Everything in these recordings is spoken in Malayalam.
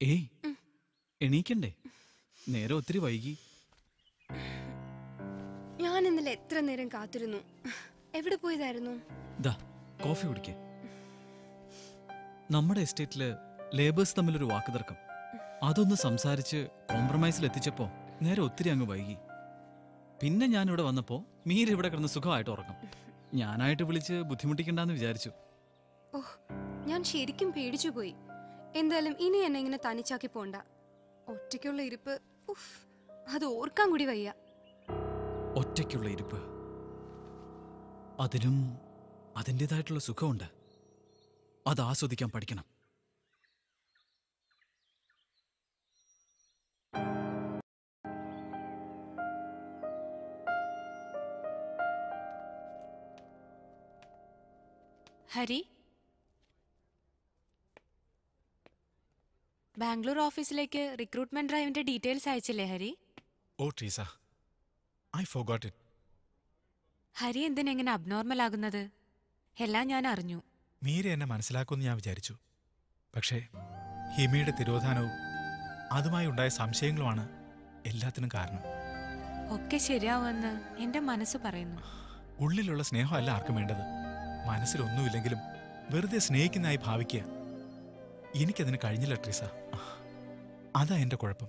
ഏയ് എണീക്കണ്ടേ നേരെ ഒത്തിരി വൈകി ഞാൻ ഇന്നലെ എത്ര നേരം കാത്തിരുന്നു എവിടെ പോയതായിരുന്നു ദാ കോഫി കുടിക്കേ നമ്മുടെ എസ്റ്റേറ്റില് ലേബേഴ്സ് തമ്മിലൊരു വാക്കുതർക്കം അതൊന്ന് സംസാരിച്ച് കോംപ്രമൈസിൽ എത്തിച്ചപ്പോ നേരെ ഒത്തിരി അങ്ങ് വൈകി പിന്നെ ഞാൻ ഇവിടെ വന്നപ്പോ മീര ഇവിടെ കിടന്ന് സുഖമായിട്ട് ഉറങ്ങും ഞാനായിട്ട് വിളിച്ച് ബുദ്ധിമുട്ടിക്കണ്ടെന്ന് വിചാരിച്ചു ഓഹ് ഞാൻ ശരിക്കും പേടിച്ചു പോയി എന്തായാലും ഇനി എന്നെ ഇങ്ങനെ തനിച്ചാക്കി പോണ്ട ഒറ്റയ്ക്കുള്ള ഇരിപ്പ് ഉഫ് അത് ഓർക്കാൻ കൂടി വയ്യ ഒറ്റയ്ക്കുള്ള ഇരിപ്പ് അതിനും അതിൻ്റെതായിട്ടുള്ള സുഖമുണ്ട് അത് ആസ്വദിക്കാൻ പഠിക്കണം ഹരി ബാംഗ്ലൂർ ഓഫീസിലേക്ക് റിക്രൂട്ട്മെന്റ് ഡ്രൈവിന്റെ ഡീറ്റെയിൽസ് അയച്ചില്ലേ Hari oh Treesa I forgot it Hari എന്തിനെങ്ങനെ അബ്നോർമൽ ആകുന്നത് എല്ലാം ഞാൻ അറിഞ്ഞു മീര എന്നെ മനസ്സിലാക്കുമെന്ന് ഞാൻ വിചാരിച്ചു പക്ഷേ ഹിമയുടെ തിരോധാനവും അതുമായി ഉണ്ടായ സംശയങ്ങളുമാണ് എല്ലാത്തിനും കാരണം ഒക്കെ ശരിയാവുമെന്ന് എന്റെ മനസ്സ് പറയുന്നു ഉള്ളിലുള്ള സ്നേഹമല്ല ആർക്കും വേണ്ടത് മനസ്സിലൊന്നുമില്ലെങ്കിലും വെറുതെ സ്നേഹിക്കുന്നതായി ഭാവിക്കുക എനിക്കതിന് കഴിഞ്ഞില്ല ട്രീസ അതാ എന്റെ കുഴപ്പം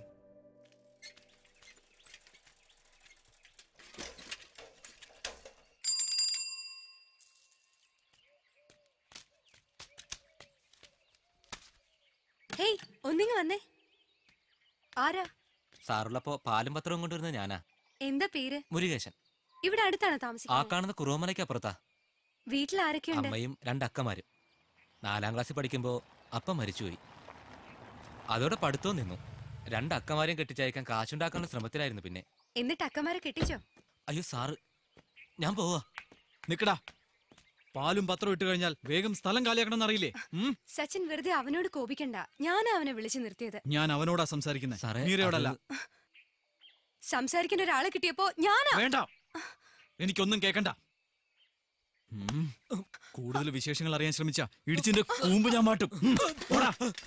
ഹേയ് ഒന്നിങ്ങ് വന്നേ ആരാ സാറുള്ളപ്പോ പാലും പത്രവും കൊണ്ടുവരുന്നത് ഞാനാ എന്താ പേര് മുരുകേശൻ ഇവിടെ അടുത്താണ് ആ താമസിക്കുന്നത് കാണുന്ന കുറുവമലയ്ക്ക് അപ്പുറത്താ വീട്ടിൽ ആരൊക്കെയുണ്ട് അമ്മയും രണ്ടക്കമാരും നാലാം ക്ലാസ്സിൽ പഠിക്കുമ്പോ അപ്പം മരിച്ചുപോയി അതോടെ പഠിത്തവും നിന്നു രണ്ടക്കമാരെയും കെട്ടിച്ചയക്കാൻ കാശുണ്ടാക്കാനുള്ള ശ്രമത്തിലായിരുന്നു പിന്നെ എന്നിട്ട് അക്കമാരെ കെട്ടിച്ചോ അയ്യോ സാറ് ഞാൻ പോവാ നിക്കടാ പാലും പത്രം ഇട്ട് കഴിഞ്ഞാൽ വേഗം സ്ഥലം കാലിയാക്കണമെന്ന് അറിയില്ലേ ഉം? സച്ചിൻ വെറുതെ അവനോട് കോപിക്കണ്ട ഞാനാ അവനെ വിളിച്ചു നിർത്തിയത് ഞാൻ അവനോടാ സംസാരിക്കുന്നത് സാറേ, മീരയോടല്ല അത് സംസാരിക്കാൻ ഒരാളെ കിട്ടിയപ്പോ ഞാനാ വേണ്ട എനിക്കൊന്നും കേക്കണ്ട ഉം. കൂടുതൽ വിശേഷങ്ങൾ അറിയാൻ ശ്രമിച്ച ഇടിച്ചിന്റെ കൂമ്പ് ഞാൻ മാട്ടും ഉം. പോടാ.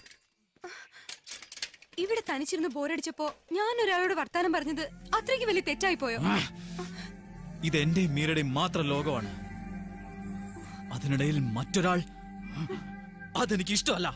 ഇവിടെ തനിച്ചിരുന്ന് ബോറടിച്ചപ്പോ ഞാൻ ഒരാളോട് വർത്താനം പറഞ്ഞത് അത്രയ്ക്ക് വലിയ തെറ്റായി പോയോ ഇത് എന്റെയും മീരയുടെയും മാത്രം ലോകമാണ് അതിനിടയിൽ മറ്റൊരാൾ അതെനിക്ക് ഇഷ്ടമല്ല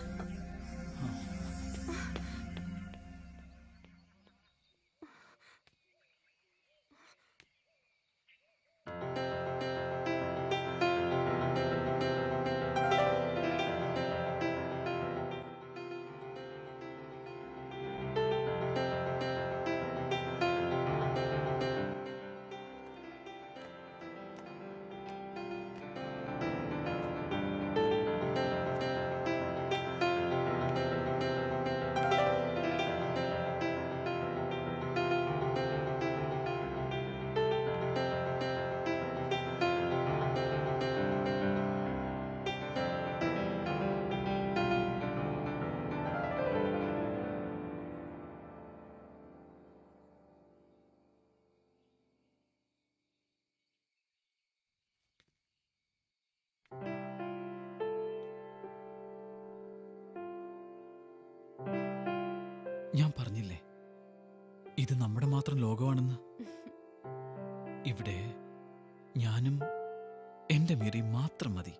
ഞാൻ പറഞ്ഞില്ലേ ഇത് നമ്മുടെ മാത്രം ലോകമാണെന്ന് ഇവിടെ ഞാനും എന്റെ മീറി മാത്രം മതി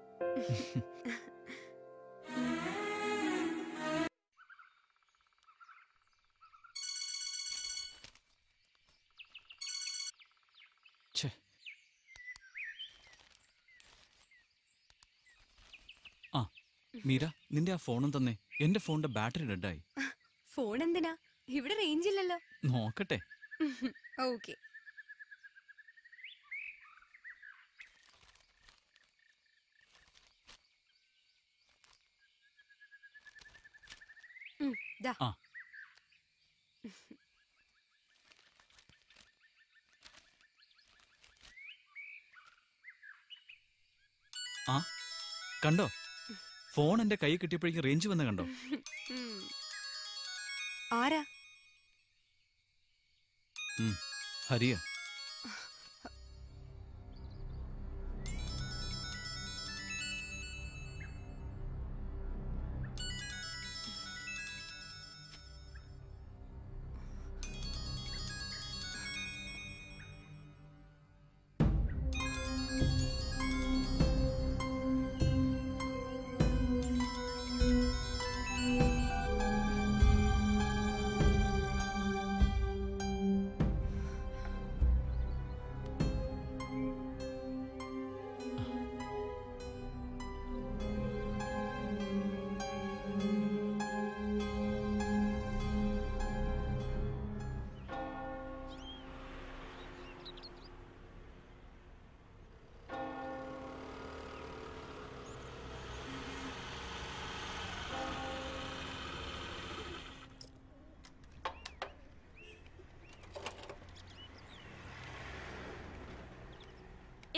ഛെ. ആ മീര നിന്റെ ആ ഫോണും തന്നെ എന്റെ ഫോണിന്റെ ബാറ്ററി ഡെഡായി ഫോൺ എന്തിനാ ഇവിടെ റേഞ്ച് ഇല്ലല്ലോ നോക്കട്ടെ ഓക്കെ ദാ ആ ആ കണ്ടോ ഫോൺ എന്റെ കൈ കിട്ടിയപ്പോഴേക്കും റേഞ്ച് വന്ന് കണ്ടോ ഉം. ആരാ ഉം, ഹരിയ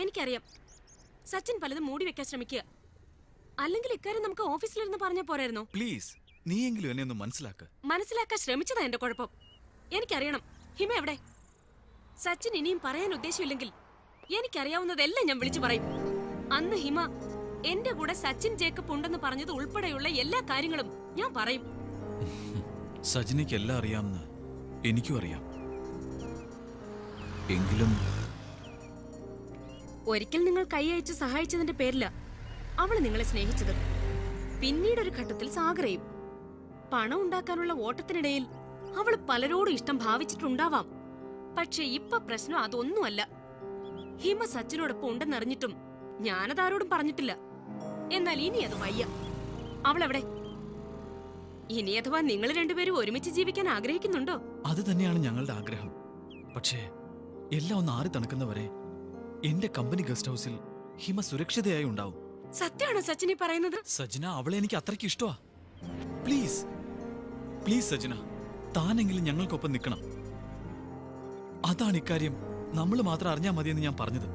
എനിക്കറിയാം സച്ചിൻ പലതും മൂടി വെക്കാൻ ശ്രമിക്കുക അല്ലെങ്കിൽ ഇക്കാര്യം നമുക്ക് ഓഫീസിലിരുന്ന് പറഞ്ഞാൽ പോരായിരുന്നോ പ്ലീസ് നീയെങ്കിലും എന്നെ ഒന്ന് മനസ്സിലാക്ക് മനസ്സിലാക്കാൻ ശ്രമിച്ചതാ എന്റെ കുഴപ്പം എനിക്കറിയണം ഹിമ എവിടെ സച്ചിൻ ഇനിയും പറയാൻ ഉദ്ദേശമില്ലെങ്കിൽ എനിക്കറിയാവുന്നതെല്ലാം ഞാൻ വിളിച്ചു പറയും അന്ന് ഹിമ എന്റെ കൂടെ സച്ചിൻ ജേക്കബ് ഉണ്ടെന്ന് പറഞ്ഞത് ഉൾപ്പെടെയുള്ള എല്ലാ കാര്യങ്ങളും ഞാൻ പറയും സജിനിക്ക് എല്ലാം അറിയാമെന്ന് എനിക്കും അറിയാം എങ്കിലും ഒരിക്കൽ നിങ്ങൾ കൈയയച്ച് സഹായിച്ചതിന്റെ പേരില അവള് നിങ്ങളെ സ്നേഹിച്ചത് പിന്നീട് ഒരു ഘട്ടത്തിൽ സാഗറയും പണം ഉണ്ടാക്കാനുള്ള ഓട്ടത്തിനിടയിൽ അവള് പലരോടും ഇഷ്ടം ഭാവിച്ചിട്ടുണ്ടാവാം പക്ഷെ ഇപ്പൊ പ്രശ്നം അതൊന്നുമല്ല ഹിമ സച്ചിനോടൊപ്പം ഉണ്ടെന്നറിഞ്ഞിട്ടും ഞാനതാരോടും പറഞ്ഞിട്ടില്ല എന്നാൽ ഇനി അത് വയ്യ അവളെവിടെ ഇനി അഥവാ നിങ്ങൾ രണ്ടുപേരും ഒരുമിച്ച് ജീവിക്കാൻ ആഗ്രഹിക്കുന്നുണ്ടോ അത് തന്നെയാണ് ഞങ്ങളുടെ ആഗ്രഹം പക്ഷേ എല്ലാം ഒന്ന് ആറി തണുക്കുന്നവരെ എന്റെ കമ്പനി ഗസ്റ്റ് ഹൗസിൽ ഹിമ സുരക്ഷിതയായി ഉണ്ടാവും സത്യമാണോ സച്ചിനി പറയുന്നത് സജന അവളെ എനിക്ക് അത്രയ്ക്ക് ഇഷ്ടമാ പ്ലീസ് പ്ലീസ് സജന താനെങ്കിലും ഞങ്ങൾക്കൊപ്പം നിൽക്കണം അതാണ് ഇക്കാര്യം നമ്മൾ മാത്രം അറിഞ്ഞാൽ മതിയെന്ന് ഞാൻ പറഞ്ഞത്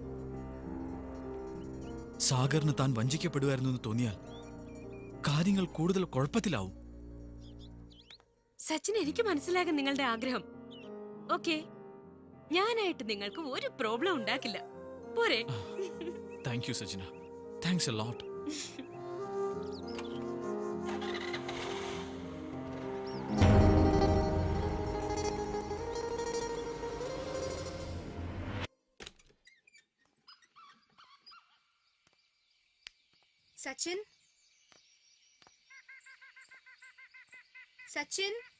സാഗറിന് താൻ വഞ്ചിക്കപ്പെടുമായിരുന്നു എന്ന് തോന്നിയാൽ കാര്യങ്ങൾ കൂടുതൽ കുഴപ്പത്തിലാവും സച്ചിൻ എനിക്ക് മനസ്സിലാകും നിങ്ങളുടെ ആഗ്രഹം ഓക്കെ ഞാനായിട്ട് നിങ്ങൾക്ക് ഒരു പ്രോബ്ലം ഉണ്ടാക്കില്ല പോരെ thank you Sajana thanks a lot Sachin Sachin